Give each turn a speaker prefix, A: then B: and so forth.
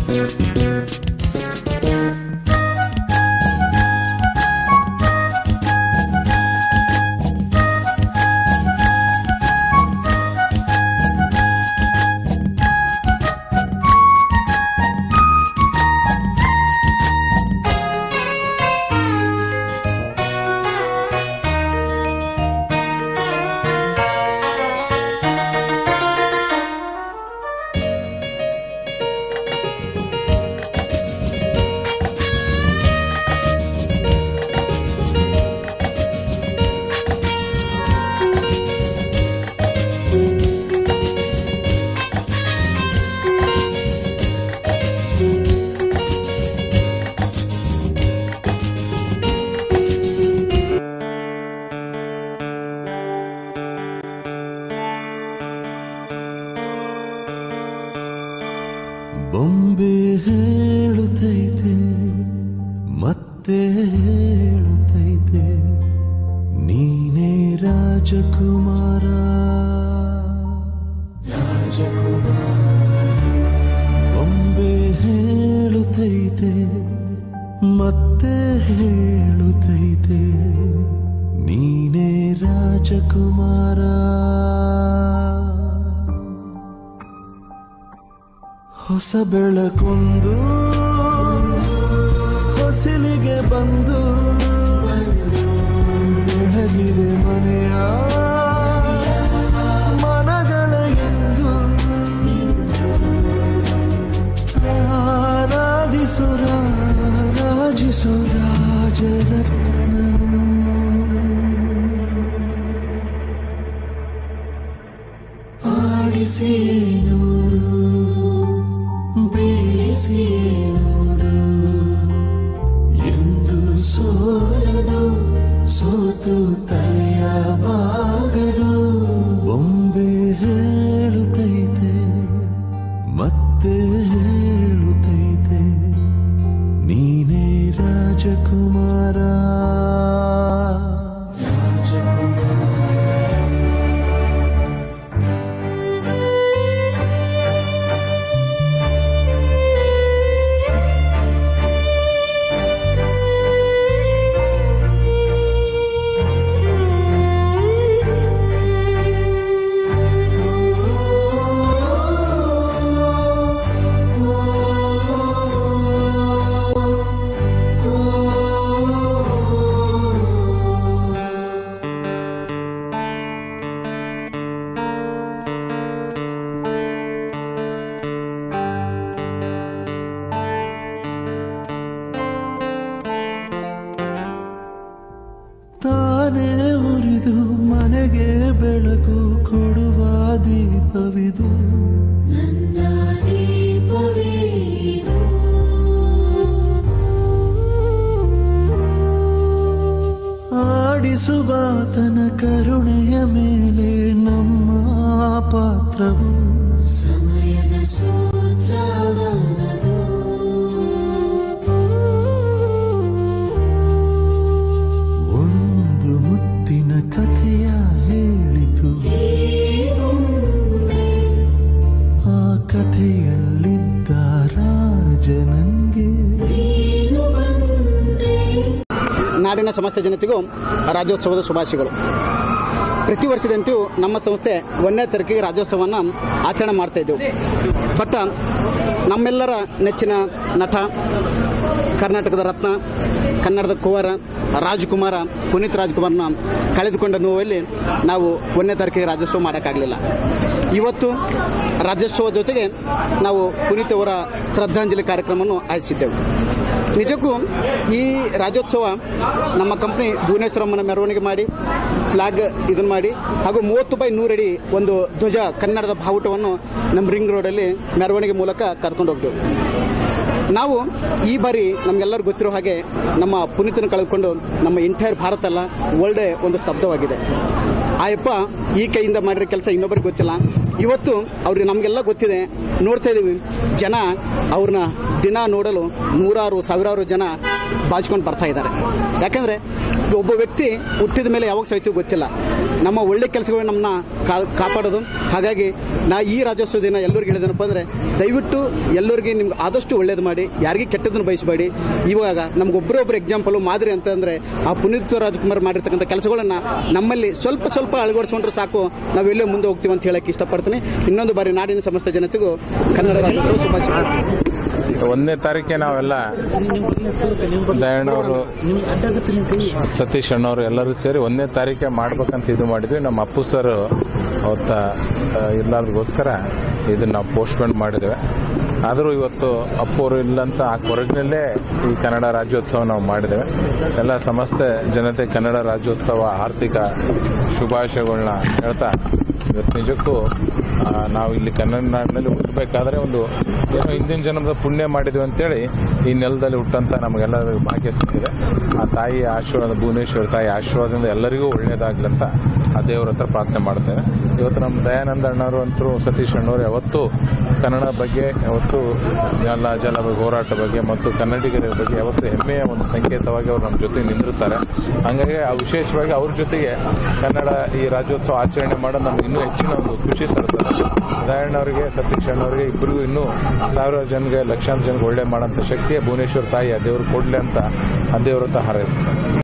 A: ಬೊಂಬೆ ಹೇಳುತ್ತೈತೆ ಮತ್ತೆ ಹೇಳುತ್ತೈತೆ ನೀನೇ ರಾಜಕುಮಾರ ಬೊಂಬೆ ಹೇಳುತ್ತೈತೆ ಮತ್ತೆ ಹೇಳುತ್ತೈತೆ ನೀನೇ ರಾಜಕುಮಾರ ಹೊಸ ಬೆಳಕೊಂದು ಹೊಸಿಲಿಗೆ ಬಂದು ಬೆಳಗಿದೆ ಮನೆಯ ಮನಗಳ ಎಂದು ಆರಾಧಿಸುರ ರಾಜಿಸು ರಾಜರತ್ನನು ಆಡಿಸಿ ನೋಡು ಬೀಳಿಸಿ ನೋಡು ಎಂದು ಸೋಲದು ಸೋತು ತಲೆಯ ಬಾಗದು ಬೊಂಬೆ ಹೇಳುತ್ತೈತೆ ಮತ್ತೆ ಹೇಳುತ್ತೈತೆ ನೀನೇ ರಾಜಕುಮಾರ ತಾನೇ ಉರಿದು ಮನೆಗೆ ಬೆಳಕು ಕೊಡುವ ದೀಪವಿದು ಆಡಿಸುವ ತನ ಕರುಣೆಯ ಮೇಲೆ ನಮ್ಮ ಪಾತ್ರವು
B: ಸಮಯದ ಸೂತ್ರವನದು
A: ಒಂದು ಮುತ್ತಿನ ಕಥೆಯ ಹೇಳಿತು ಆ ಕಥೆಯಲ್ಲಿದ್ದ ರಾಜನಂಗೆ
C: ನಾಡಿನ ಸಮಸ್ತ ಜನತೆಗೂ ರಾಜ್ಯೋತ್ಸವದ ಶುಭಾಶಯಗಳು ಪ್ರತಿ ವರ್ಷದಂತೆಯೂ ನಮ್ಮ ಸಂಸ್ಥೆ ಒಂದನೇ ತಾರೀಕಿಗೆ ರಾಜ್ಯೋತ್ಸವವನ್ನು ಆಚರಣೆ ಮಾಡ್ತಾ ಇದ್ದೆವು ಬಟ್ ನಮ್ಮೆಲ್ಲರ ನೆಚ್ಚಿನ ನಟ ಕರ್ನಾಟಕದ ರತ್ನ ಕನ್ನಡದ ಕುವರ ರಾಜ್ಕುಮಾರ ಪುನೀತ್ ರಾಜ್ಕುಮಾರ್ನ ಕಳೆದುಕೊಂಡ ನೋವಲ್ಲಿ ನಾವು ಒಂದನೇ ತಾರೀಕಿಗೆ ರಾಜ್ಯೋತ್ಸವ ಮಾಡೋಕ್ಕಾಗಲಿಲ್ಲ ಇವತ್ತು ರಾಜ್ಯೋತ್ಸವ ಜೊತೆಗೆ ನಾವು ಪುನೀತ್ ಅವರ ಶ್ರದ್ಧಾಂಜಲಿ ಕಾರ್ಯಕ್ರಮವನ್ನು ಆಯೋಜಿಸಿದ್ದೆವು ನಿಜಕ್ಕೂ ಈ ರಾಜ್ಯೋತ್ಸವ ನಮ್ಮ ಕಂಪ್ನಿ ಭುವನೇಶ್ವರಮ್ಮನ ಮೆರವಣಿಗೆ ಮಾಡಿ ಫ್ಲಾಗ್ ಇದನ್ನು ಮಾಡಿ ಹಾಗೂ ಮೂವತ್ತು ಬೈ ನೂರಡಿ ಒಂದು ಧ್ವಜ ಕನ್ನಡದ ಬಾವುಟವನ್ನು ನಮ್ಮ ರಿಂಗ್ ರೋಡಲ್ಲಿ ಮೆರವಣಿಗೆ ಮೂಲಕ ಕರ್ಕೊಂಡು ಹೋಗ್ತೇವೆ ನಾವು ಈ ಬಾರಿ ನಮಗೆಲ್ಲರಿಗೂ ಗೊತ್ತಿರೋ ಹಾಗೆ ನಮ್ಮ ಪುನೀತನ ಕಳೆದುಕೊಂಡು ನಮ್ಮ ಎಂಟೈರ್ ಭಾರತ ಅಲ್ಲ ವರ್ಲ್ಡೇ ಒಂದು ಸ್ತಬ್ಧವಾಗಿದೆ ಆ ಯಪ್ಪ ಈ ಕೈಯಿಂದ ಮಾಡಿರೋ ಕೆಲಸ ಇನ್ನೊಬ್ಬರಿಗೆ ಗೊತ್ತಿಲ್ಲ ಇವತ್ತು ಅವ್ರಿಗೆ ನಮಗೆಲ್ಲ ಗೊತ್ತಿದೆ ನೋಡ್ತಾ ಇದ್ದೀವಿ ಜನ ಅವ್ರನ್ನ ದಿನ ನೋಡಲು ನೂರಾರು ಸಾವಿರಾರು ಜನ ಬಾಚ್ಕೊಂಡು ಬರ್ತಾ ಇದ್ದಾರೆ ಯಾಕಂದರೆ ಒಬ್ಬ ವ್ಯಕ್ತಿ ಹುಟ್ಟಿದ ಮೇಲೆ ಯಾವಾಗ ಸಾಯ್ತೀವಿ ಗೊತ್ತಿಲ್ಲ ನಮ್ಮ ಒಳ್ಳೆ ಕೆಲಸಗಳು ನಮ್ಮನ್ನ ಕಾ- ಕಾಪಾಡೋದು ಹಾಗಾಗಿ ನಾ ಈ ರಾಜ್ಯೋತ್ಸವ ದಿನ ಎಲ್ಲರಿಗೂ ಹೇಳಿದನಪ್ಪ ಅಂದರೆ ದಯವಿಟ್ಟು ಎಲ್ಲರಿಗೆ ನಿಮ್ಗೆ ಆದಷ್ಟು ಒಳ್ಳೇದು ಮಾಡಿ ಯಾರಿಗೆ ಕೆಟ್ಟದನ್ನು ಬಯಸಬೇಡಿ ಇವಾಗ ನಮ್ಗೊಬ್ಬರೊಬ್ಬರು ಎಕ್ಸಾಂಪಲು ಮಾದರಿ ಅಂತಂದರೆ ಆ ಪುನೀತ್ ರಾಜ್ಕುಮಾರ್ ಮಾಡಿರ್ತಕ್ಕಂಥ ಕೆಲಸಗಳನ್ನು ನಮ್ಮಲ್ಲಿ ಸ್ವಲ್ಪ ಸ್ವಲ್ಪ ಅಳವಡಿಸ್ಕೊಂಡ್ರೆ ಸಾಕು ನಾವೆಲ್ಲೋ ಮುಂದೆ ಹೋಗ್ತೀವಿ ಅಂತ ಹೇಳಕ್ಕೆ ಇಷ್ಟಪಡ್ತೀನಿ ಇನ್ನೊಂದು ಬಾರಿ ನಾಡಿನ ಸಮಸ್ತ ಜನತೆಗೂ ಕನ್ನಡ ರಾಜ್ಯೋತ್ಸವ ಶುಭಾಶಯ
D: ಒಂದನೇ ತಾರೀಕೆ ನಾವೆಲ್ಲ ದಯಣ್ಣವರು ಸತೀಶ್ ಅಣ್ಣವರು ಎಲ್ಲರೂ ಸೇರಿ ಒಂದನೇ ತಾರೀಕೆ ಮಾಡ್ಬೇಕಂತ ಇದು ಮಾಡಿದ್ವಿ ನಮ್ಮ ಅಪ್ಪು ಸರ್ ಅವತ್ತ ಆ, ಇರ್ಲಾರ್ದಕ್ಕೋಸ್ಕರ ಇದನ್ನ ನಾವು ಪೋಸ್ಟ್ಪೋನ್ ಮಾಡಿದ್ದೇವೆ ಆದರೂ ಇವತ್ತು ಅಪ್ಪು ಅವರು ಇಲ್ಲಂತ ಆ ಕೊರಗಿನಲ್ಲೇ ಈ ಕನ್ನಡ ರಾಜ್ಯೋತ್ಸವ ನಾವು ಮಾಡಿದ್ದೇವೆ ಎಲ್ಲ ಸಮಸ್ತ ಜನತೆ ಕನ್ನಡ ರಾಜ್ಯೋತ್ಸವ ಆರ್ಥಿಕ ಶುಭಾಶಯಗಳನ್ನ ಹೇಳ್ತಾ ಇವತ್ತು ನಿಜಕ್ಕೂ ಆ, ನಾವು ಇಲ್ಲಿ ಕನ್ನಡ ನಾಡಿನಲ್ಲಿ ಹುಟ್ಟಬೇಕಾದ್ರೆ ಒಂದು ಏನೋ ಹಿಂದಿನ ಜನ್ಮದ ಪುಣ್ಯ ಮಾಡಿದ್ವಿ ಅಂತೇಳಿ ಈ ನೆಲದಲ್ಲಿ ಹುಟ್ಟಂತ ನಮಗೆಲ್ಲರಿಗೂ ಭಾಗ್ಯ ಸಿಕ್ಕಿದೆ ಆ ತಾಯಿ ಆಶೀರ್ವಾದ ಭುವನೇಶ್ವರ ತಾಯಿ ಆಶೀರ್ವಾದದಿಂದ ಎಲ್ಲರಿಗೂ ಒಳ್ಳೇದಾಗ್ಲಿ ಅಂತ ಆ ದೇವ್ರ ಹತ್ರ ಪ್ರಾರ್ಥನೆ ಮಾಡ್ತೇನೆ ಇವತ್ತು ನಮ್ಮ ದಯಾನಂದ ಅಣ್ಣವರು ಅಂತೂ ಸತೀಶ್ ಅಣ್ಣವರು ಯಾವತ್ತೂ ಕನ್ನಡ ಬಗ್ಗೆ ಯಾವತ್ತೂ ಜಲ ಜಲ ಹೋರಾಟ ಬಗ್ಗೆ ಮತ್ತು ಕನ್ನಡಿಗರ ಬಗ್ಗೆ ಯಾವತ್ತೂ ಹೆಮ್ಮೆಯ ಒಂದು ಸಂಕೇತವಾಗಿ ಅವರು ನಮ್ಮ ಜೊತೆ ನಿಂದಿರುತ್ತಾರೆ ಹಾಗಾಗಿ ಆ ವಿಶೇಷವಾಗಿ ಅವ್ರ ಜೊತೆಗೆ ಕನ್ನಡ ಈ ರಾಜ್ಯೋತ್ಸವ ಆಚರಣೆ ಮಾಡೋದು ನಮ್ಗೆ ಇನ್ನೂ ಹೆಚ್ಚಿನ ಒಂದು ಖುಷಿ ತರುತ್ತದೆ ದಯಾಣ್ಣವರಿಗೆ ಸತೀಶ್ ಅಣ್ಣವರಿಗೆ ಇಬ್ಬರಿಗೂ ಇನ್ನೂ ಸಾವಿರಾರು ಜನಗೆ ಲಕ್ಷಾಂತರ ಜನಕ್ಕೆ ಒಳ್ಳೆ ಮಾಡೋಂಥ ಶಕ್ತಿಯ ಭುವನೇಶ್ವರ ತಾಯಿ ಆ ದೇವರು ಕೊಡಲಿ ಅಂತ ಆ ದೇವ್ರ ಹತ್ರ ಹಾರೈಸ್ತಾರೆ